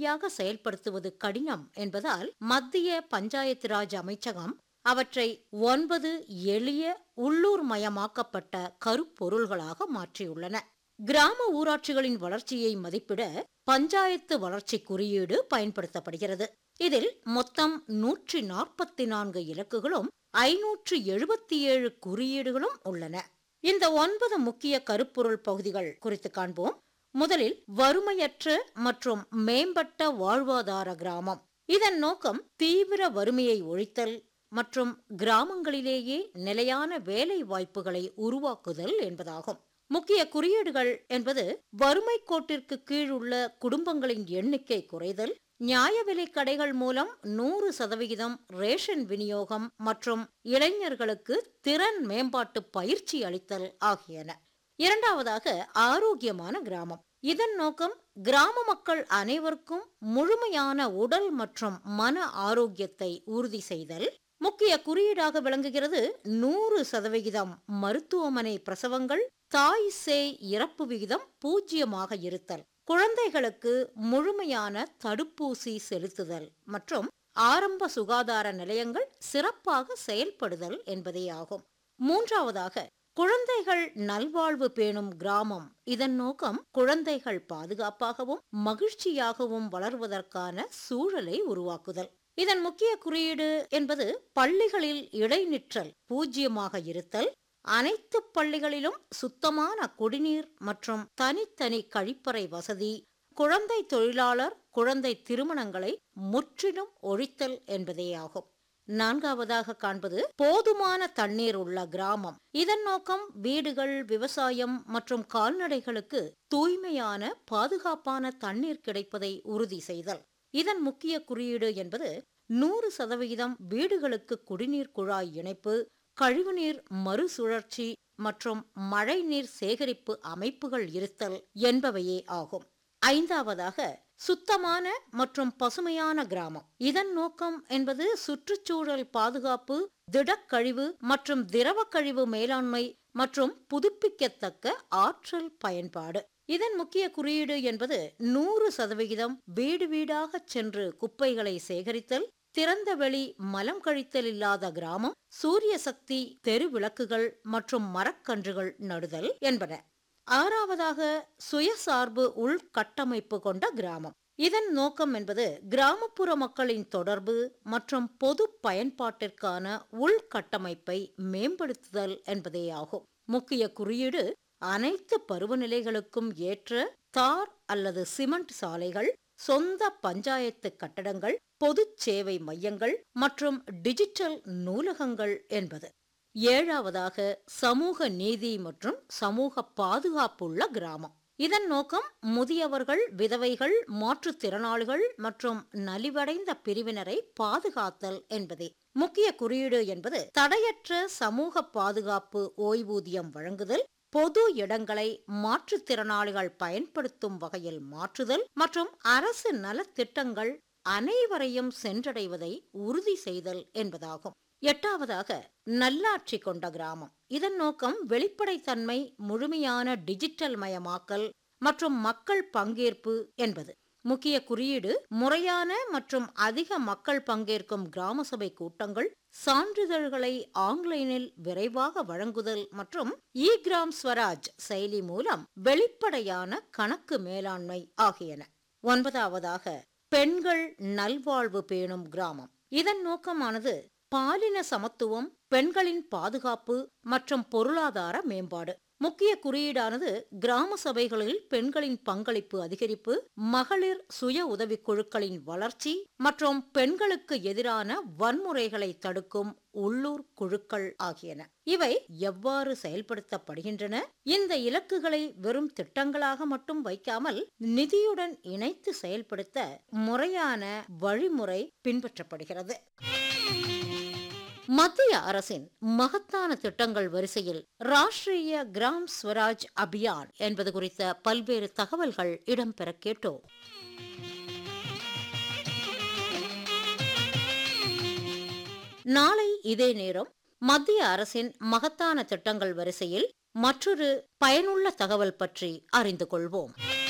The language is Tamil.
நேரடியாக செயல்படுத்துவது கடினம் என்பதால் மத்திய பஞ்சாயத்து ராஜ் அமைச்சகம் அவற்றை ஒன்பது எளிய உள்ளூர் மயமாக்கப்பட்ட கருப்பொருள்களாக மாற்றியுள்ளன கிராம ஊராட்சிகளின் வளர்ச்சியை மதிப்பிட பஞ்சாயத்து வளர்ச்சி குறியீடு பயன்படுத்தப்படுகிறது இதில் மொத்தம் நூற்றி நாற்பத்தி நான்கு இலக்குகளும் ஐநூற்று எழுபத்தி ஏழு குறியீடுகளும் உள்ளன இந்த ஒன்பது முக்கிய கருப்பொருள் பகுதிகள் குறித்து காண்போம் முதலில் வறுமையற்ற மற்றும் மேம்பட்ட வாழ்வாதார கிராமம் இதன் நோக்கம் தீவிர வறுமையை ஒழித்தல் மற்றும் கிராமங்களிலேயே நிலையான வேலை வாய்ப்புகளை உருவாக்குதல் என்பதாகும் முக்கிய குறியீடுகள் என்பது வறுமை கோட்டிற்கு கீழ் உள்ள குடும்பங்களின் எண்ணிக்கை குறைதல் நியாய விலை கடைகள் மூலம் நூறு சதவிகிதம் ரேஷன் விநியோகம் மற்றும் இளைஞர்களுக்கு திறன் மேம்பாட்டு பயிற்சி அளித்தல் ஆகியன இரண்டாவதாக ஆரோக்கியமான கிராமம் இதன் நோக்கம் கிராம மக்கள் அனைவருக்கும் முழுமையான உடல் மற்றும் மன ஆரோக்கியத்தை உறுதி செய்தல் முக்கிய குறியீடாக விளங்குகிறது நூறு சதவிகிதம் மருத்துவமனை பிரசவங்கள் தாய் சேய் இறப்பு விகிதம் பூஜ்ஜியமாக இருத்தல் குழந்தைகளுக்கு முழுமையான தடுப்பூசி செலுத்துதல் மற்றும் ஆரம்ப சுகாதார நிலையங்கள் சிறப்பாக செயல்படுதல் என்பதே ஆகும் மூன்றாவதாக குழந்தைகள் நல்வாழ்வு பேணும் கிராமம் இதன் நோக்கம் குழந்தைகள் பாதுகாப்பாகவும் மகிழ்ச்சியாகவும் வளர்வதற்கான சூழலை உருவாக்குதல் இதன் முக்கிய குறியீடு என்பது பள்ளிகளில் இடைநிற்றல் பூஜ்ஜியமாக இருத்தல் அனைத்து பள்ளிகளிலும் சுத்தமான குடிநீர் மற்றும் தனித்தனி கழிப்பறை வசதி குழந்தை தொழிலாளர் குழந்தை திருமணங்களை முற்றிலும் ஒழித்தல் என்பதேயாகும் நான்காவதாக காண்பது போதுமான தண்ணீர் உள்ள கிராமம் இதன் நோக்கம் வீடுகள் விவசாயம் மற்றும் கால்நடைகளுக்கு தூய்மையான பாதுகாப்பான தண்ணீர் கிடைப்பதை உறுதி செய்தல் இதன் முக்கிய குறியீடு என்பது நூறு சதவிகிதம் வீடுகளுக்கு குடிநீர் குழாய் இணைப்பு கழிவுநீர் மறுசுழற்சி மற்றும் மழைநீர் சேகரிப்பு அமைப்புகள் இருத்தல் என்பவையே ஆகும் ஐந்தாவதாக சுத்தமான மற்றும் பசுமையான கிராமம் இதன் நோக்கம் என்பது சுற்றுச்சூழல் பாதுகாப்பு திடக்கழிவு மற்றும் திரவ கழிவு மேலாண்மை மற்றும் புதுப்பிக்கத்தக்க ஆற்றல் பயன்பாடு இதன் முக்கிய குறியீடு என்பது நூறு சதவிகிதம் வீடு வீடாக சென்று குப்பைகளை சேகரித்தல் திறந்த வெளி மலம் கழித்தல் இல்லாத கிராமம் சூரிய சக்தி தெரு விளக்குகள் மற்றும் மரக்கன்றுகள் நடுதல் என்பன ஆறாவதாக சுயசார்பு உள்கட்டமைப்பு கொண்ட கிராமம் இதன் நோக்கம் என்பது கிராமப்புற மக்களின் தொடர்பு மற்றும் பொது பயன்பாட்டிற்கான உள்கட்டமைப்பை மேம்படுத்துதல் என்பதேயாகும் முக்கிய குறியீடு அனைத்து பருவநிலைகளுக்கும் ஏற்ற தார் அல்லது சிமெண்ட் சாலைகள் சொந்த பஞ்சாயத்து கட்டடங்கள் பொது சேவை மையங்கள் மற்றும் டிஜிட்டல் நூலகங்கள் என்பது ஏழாவதாக சமூக நீதி மற்றும் சமூக பாதுகாப்புள்ள கிராமம் இதன் நோக்கம் முதியவர்கள் விதவைகள் மாற்றுத்திறனாளிகள் மற்றும் நலிவடைந்த பிரிவினரை பாதுகாத்தல் என்பதே முக்கிய குறியீடு என்பது தடையற்ற சமூக பாதுகாப்பு ஓய்வூதியம் வழங்குதல் பொது இடங்களை மாற்றுத்திறனாளிகள் பயன்படுத்தும் வகையில் மாற்றுதல் மற்றும் அரசு நலத்திட்டங்கள் அனைவரையும் சென்றடைவதை உறுதி செய்தல் என்பதாகும் எட்டாவதாக நல்லாட்சி கொண்ட கிராமம் இதன் நோக்கம் வெளிப்படைத்தன்மை முழுமையான டிஜிட்டல் மயமாக்கல் மற்றும் மக்கள் பங்கேற்பு என்பது முக்கிய குறியீடு முறையான மற்றும் அதிக மக்கள் பங்கேற்கும் கிராம சபை கூட்டங்கள் சான்றிதழ்களை ஆன்லைனில் விரைவாக வழங்குதல் மற்றும் இ கிராம் ஸ்வராஜ் செயலி மூலம் வெளிப்படையான கணக்கு மேலாண்மை ஆகியன ஒன்பதாவதாக பெண்கள் நல்வாழ்வு பேணும் கிராமம் இதன் நோக்கமானது பாலின சமத்துவம் பெண்களின் பாதுகாப்பு மற்றும் பொருளாதார மேம்பாடு முக்கிய குறியீடானது கிராம சபைகளில் பெண்களின் பங்களிப்பு அதிகரிப்பு மகளிர் சுய உதவிக் குழுக்களின் வளர்ச்சி மற்றும் பெண்களுக்கு எதிரான வன்முறைகளை தடுக்கும் உள்ளூர் குழுக்கள் ஆகியன இவை எவ்வாறு செயல்படுத்தப்படுகின்றன இந்த இலக்குகளை வெறும் திட்டங்களாக மட்டும் வைக்காமல் நிதியுடன் இணைத்து செயல்படுத்த முறையான வழிமுறை பின்பற்றப்படுகிறது மத்திய அரசின் மகத்தான திட்டங்கள் வரிசையில் ராஷ்டிரிய கிராம் ஸ்வராஜ் அபியான் என்பது குறித்த பல்வேறு தகவல்கள் இடம்பெற கேட்டோம் நாளை இதே நேரம் மத்திய அரசின் மகத்தான திட்டங்கள் வரிசையில் மற்றொரு பயனுள்ள தகவல் பற்றி அறிந்து கொள்வோம்